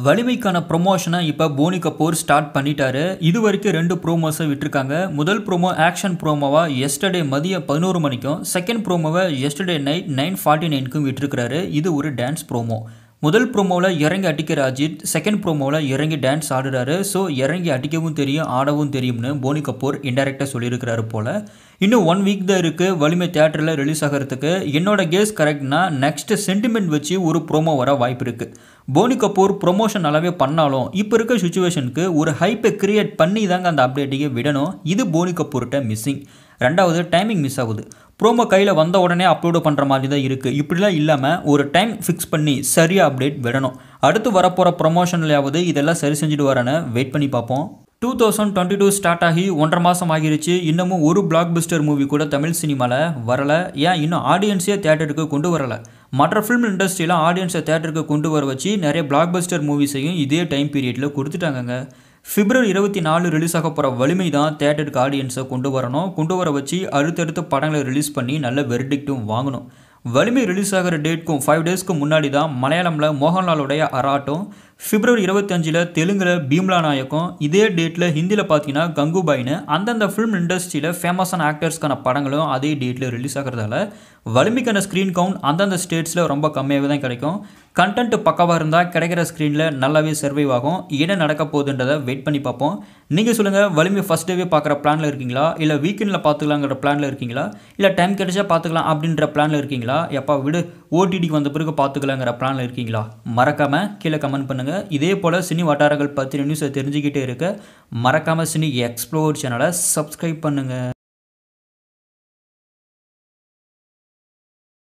வலிமைக்கான ப்ரொமோஷனை இப்போ போனி கபூர் ஸ்டார்ட் பண்ணிட்டாரு இது வரைக்கும் ரெண்டு ப்ரோமோஸை விட்டுருக்காங்க முதல் ப்ரோமோ ஆக்ஷன் ப்ரோமோவா எஸ்டர்டே மதியம் பதினோரு மணிக்கும் செகண்ட் ப்ரோமோவை எஸ்டர்டே நைட் நைன் ஃபார்ட்டி நைனுக்கும் விட்டுருக்காரு இது ஒரு டான்ஸ் ப்ரோமோ முதல் ப்ரோமோவில் இறங்கி அடிக்கிற அஜித் செகண்ட் ப்ரோமோவில் இறங்கி டான்ஸ் ஆடுறாரு ஸோ இறங்கி அடிக்கவும் தெரியும் ஆடவும் தெரியும்னு போனி கபூர் இன்டெரக்டாக சொல்லியிருக்கிறாரு போல் இன்னும் ஒன் வீக் தான் இருக்குது வலிமை தேட்டரில் ரிலீஸ் ஆகிறதுக்கு என்னோட கேஸ் கரெக்ட்னா நெக்ஸ்ட் சென்டிமெண்ட் வச்சு ஒரு ப்ரோமோ வர வாய்ப்பு இருக்குது போனி கபூர் ப்ரொமோஷன் நல்லாவே பண்ணாலும் இப்போ இருக்க சுச்சுவேஷனுக்கு ஒரு ஹைப்பை கிரியேட் பண்ணி தாங்க அந்த அப்டேட்டையே விடணும் இது போனி கபூர்கிட்ட மிஸ்ஸிங் ரெண்டாவது டைமிங் மிஸ் ஆகுது ப்ரோமோ கையில் வந்த உடனே அப்லோடு பண்ணுற மாதிரி தான் இருக்குது இப்படிலாம் இல்லாமல் ஒரு டைம் ஃபிக்ஸ் பண்ணி சரியாக அப்டேட் விடணும் அடுத்து வரப்போகிற ப்ரொமோஷன்லையாவது இதெல்லாம் சரி செஞ்சுட்டு வரேன்னு வெயிட் பண்ணி பார்ப்போம் two thousand twenty two start ஆகி ஒன்றரை மாதம் ஆகிருச்சு இன்னமும் ஒரு பிளாக் பஸ்டர் மூவி கூட தமிழ் சினிமாவில் வரலை ஏன் இன்னும் ஆடியன்ஸே தேட்டருக்கு கொண்டு வரலை மற்ற ஃபிலிம் இண்டஸ்ட்ரியில் ஆடியன்ஸை தேட்டருக்கு கொண்டு வர வச்சு நிறைய பிளாக் பஸ்டர் மூவிஸையும் இதே டைம் பீரியடில் கொடுத்துட்டாங்கங்க பிப்ரவரி இருபத்தி நாலு ரிலீஸ் ஆக போகிற வலிமை தான் தேட்டருக்கு ஆடியன்ஸை கொண்டு வரணும் கொண்டு வர வச்சு அடுத்தடுத்த படங்களை ரிலீஸ் பண்ணி நல்ல வெர்டிக்ட்டும் வாங்கணும் வலிமை ரிலீஸ் ஆகிற டேட்க்கும் ஃபைவ் டேஸ்க்கு முன்னாடி தான் மலையாளமில் மோகன்லாலுடைய அராட்டும் பிப்ரவரி இருபத்தஞ்சில் தெலுங்கில் பீம்லா நாயக்கும் இதே டேட்டில் ஹிந்தியில் பார்த்தீங்கன்னா கங்குபாயின்னு அந்தந்த ஃபிலிம் இண்டஸ்ட்ரியில் ஃபேமஸான ஆக்டர்ஸ்க்கான படங்களும் அதே டேட்டில் ரிலீஸ் ஆகிறதால வலிமைக்கான ஸ்க்ரீன் கவுண்ட் அந்தந்த ஸ்டேட்ஸில் ரொம்ப கம்மியாகவே தான் கிடைக்கும் கண்டென்ட் பக்கவாக இருந்தால் கிடைக்கிற ஸ்க்ரீனில் நல்லாவே சர்வைவ் ஆகும் என்ன நடக்க போகுதுன்றதை வெயிட் பண்ணி பார்ப்போம் நீங்கள் சொல்லுங்கள் வலிமை ஃபஸ்ட் டேவே பார்க்குற பிளானில் இருக்கீங்களா இல்லை வீக்கெண்டில் பார்த்துக்கலாங்கிற பிளானில் இருக்கீங்களா இல்லை டைம் கிடைச்சா பார்த்துக்கலாம் அப்படின்ற பிளானில் இருக்கீங்களா எப்பா விடு ஓடிடிக்கு வந்த பிறகு பார்த்துக்கலாங்கிற பிளானில் இருக்கீங்களா மறக்காமல் கீழே கமெண்ட் பண்ணுங்கள் இதே போல் சினி வட்டாரங்கள் பற்றின நியூஸை தெரிஞ்சுக்கிட்டே இருக்க மறக்காமல் சினி எக்ஸ்ப்ளோர் சேனலை சப்ஸ்கிரைப் பண்ணுங்கள்